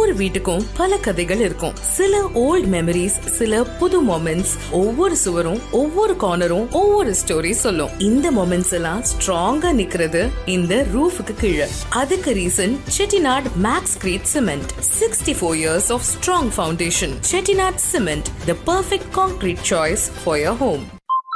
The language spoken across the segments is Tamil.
ஒவ்வொரு வீட்டுக்கும் பல கதைகள் இருக்கும் சில ஓல்ட் மெமரிஸ் சில புது மொமெண்ட்ஸ் ஒவ்வொரு சுவரும் ஒவ்வொரு கார்னரும் ஒவ்வொரு ஸ்டோரி சொல்லும் இந்த மொமெண்ட்ஸ் எல்லாம் ஸ்ட்ராங்கா நிக்கிறது இந்த ரூஃபுக்கு கீழே அதுக்கு reason Chettinad Maxcrete cement sixty four years of strong foundation Chettinad cement the perfect concrete choice for your home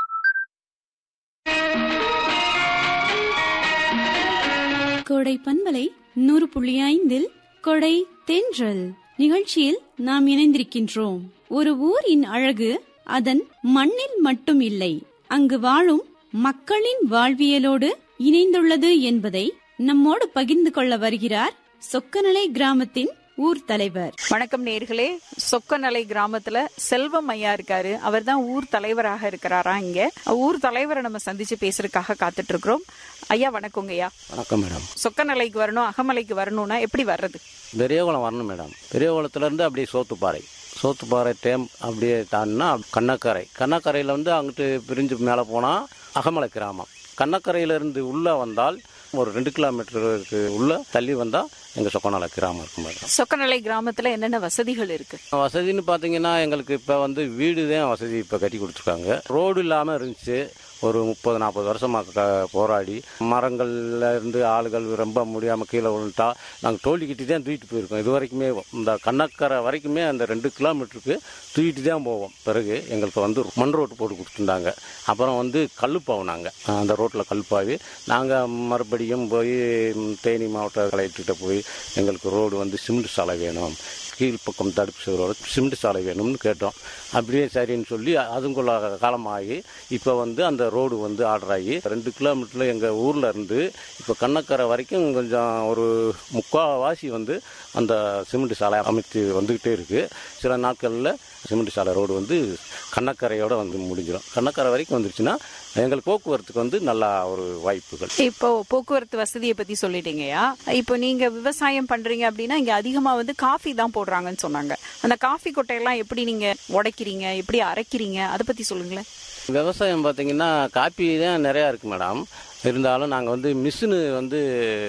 கோடை பண்பலை நூறு புள்ளி ஐந்தில் கொடை தென்றல் நிகழ்ச்சியில் நாம் இணைந்திருக்கின்றோம் ஒரு ஊரின் அழகு அதன் மண்ணில் மட்டும் இல்லை அங்கு வாழும் மக்களின் வாழ்வியலோடு இணைந்துள்ளது என்பதை நம்மோடு பகிர்ந்து கொள்ள வருகிறார் சொக்கநலை கிராமத்தின் ஊர் தலைவர் வணக்கம் நேர்களே சொக்கநலை கிராமத்துல செல்வம் ஐயா இருக்காரு அவர் தான் ஊர் தலைவராக இருக்கிறாரா இங்க ஊர் தலைவரை நம்ம சந்திச்சு பேசுறதுக்காக காத்துட்டு இருக்கிறோம் ஐயா வணக்கங்க ஐயா வணக்கம் மேடம் சொக்கநலைக்கு வரணும் அகமலைக்கு வரணும்னா எப்படி வர்றது பெரியகுளம் வரணும் மேடம் பெரியகுளத்துலேருந்து அப்படியே சோத்துப்பாறை சோத்துப்பாறை டேம் அப்படியே தாண்டினா கண்ணக்கரை கண்ணக்கரையில் வந்து அங்கிட்டு பிரிஞ்சு மேலே போனால் அகமலை கிராமம் கண்ணக்கரையிலேருந்து உள்ளே வந்தால் ஒரு ரெண்டு கிலோமீட்டருக்கு உள்ள தள்ளி வந்தால் எங்கள் சொக்கநாள கிராமம் இருக்கும் மேடம் சொக்கநலை கிராமத்துல என்னென்ன வசதிகள் இருக்கு வசதின்னு பார்த்தீங்கன்னா எங்களுக்கு இப்போ வந்து வீடு தான் வசதி இப்போ கட்டி கொடுத்துருக்காங்க ரோடு இல்லாமல் இருந்துச்சு ஒரு முப்பது நாற்பது வருஷமாக க போராடி மரங்கள்ல இருந்து ஆளுகள் ரொம்ப முடியாமல் கீழே விழுந்துட்டா நாங்கள் தோல்வி கட்டி தான் தூக்கிட்டு போயிருக்கோம் இது வரைக்குமே இந்த கண்ணக்கரை வரைக்குமே அந்த ரெண்டு கிலோமீட்டருக்கு தூக்கிட்டு தான் போவோம் பிறகு எங்களுக்கு வந்து மண் ரோட்டு போட்டு கொடுத்துருந்தாங்க அப்புறம் வந்து கல்லுப்பாவினாங்க அந்த ரோட்டில் கல்லுப்பாவி நாங்கள் மறுபடியும் போய் ம், தேனி மாவட்ட கலெக்டர்கிட்ட போய் எங்களுக்கு ரோடு வந்து சிமெண்ட் சாலை வேணும் கீழ்ப்பக்கம் தடுப்பு சுவரோட சிமெண்ட் சாலை வேணும்னு கேட்டோம் அப்படியே சரின்னு சொல்லி அதுக்குள்ள காலமாகி இப்போ வந்து அந்த ரோடு வந்து ஆர்டர் ஆகி ரெண்டு கிலோமீட்டரில் எங்கள் ஊரில் இருந்து இப்போ கண்ணக்கரை வரைக்கும் கொஞ்சம் ஒரு முக்கால்வாசி வந்து அந்த சிமெண்ட் சாலை அமைத்து வந்துக்கிட்டே இருக்குது சில நாட்களில் சிமெண்ட் சாலை ரோடு வந்து கண்ணக்கரையோட வந்து முடிஞ்சிடும் கண்ணக்கரை வரைக்கும் வந்துருச்சுன்னா எங்களுக்கு போக்குவரத்துக்கு வந்து நல்லா ஒரு வாய்ப்புகள் இப்போ போக்குவரத்து வசதியை பத்தி சொல்லிட்டீங்கய்யா இப்போ நீங்க விவசாயம் பண்றீங்க அப்படின்னா இங்க அதிகமா வந்து காஃபி தான் போடுறாங்கன்னு சொன்னாங்க அந்த காஃபி கொட்டையெல்லாம் எப்படி நீங்க உடைக்கிறீங்க எப்படி அரைக்கிறீங்க அதை பத்தி சொல்லுங்களேன் விவசாயம் பார்த்தீங்கன்னா காப்பி தான் நிறையா இருக்குது மேடம் இருந்தாலும் நாங்கள் வந்து மிஷினு வந்து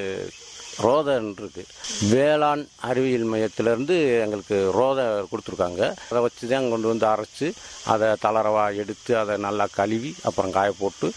ரோதன் இருக்கு வேளாண் அறிவியல் மையத்திலேருந்து எங்களுக்கு ரோதை கொடுத்துருக்காங்க அதை வச்சு தான் கொண்டு வந்து அரைச்சி அதை தளரவா எடுத்து அதை நல்லா கழுவி அப்புறம் காய போட்டு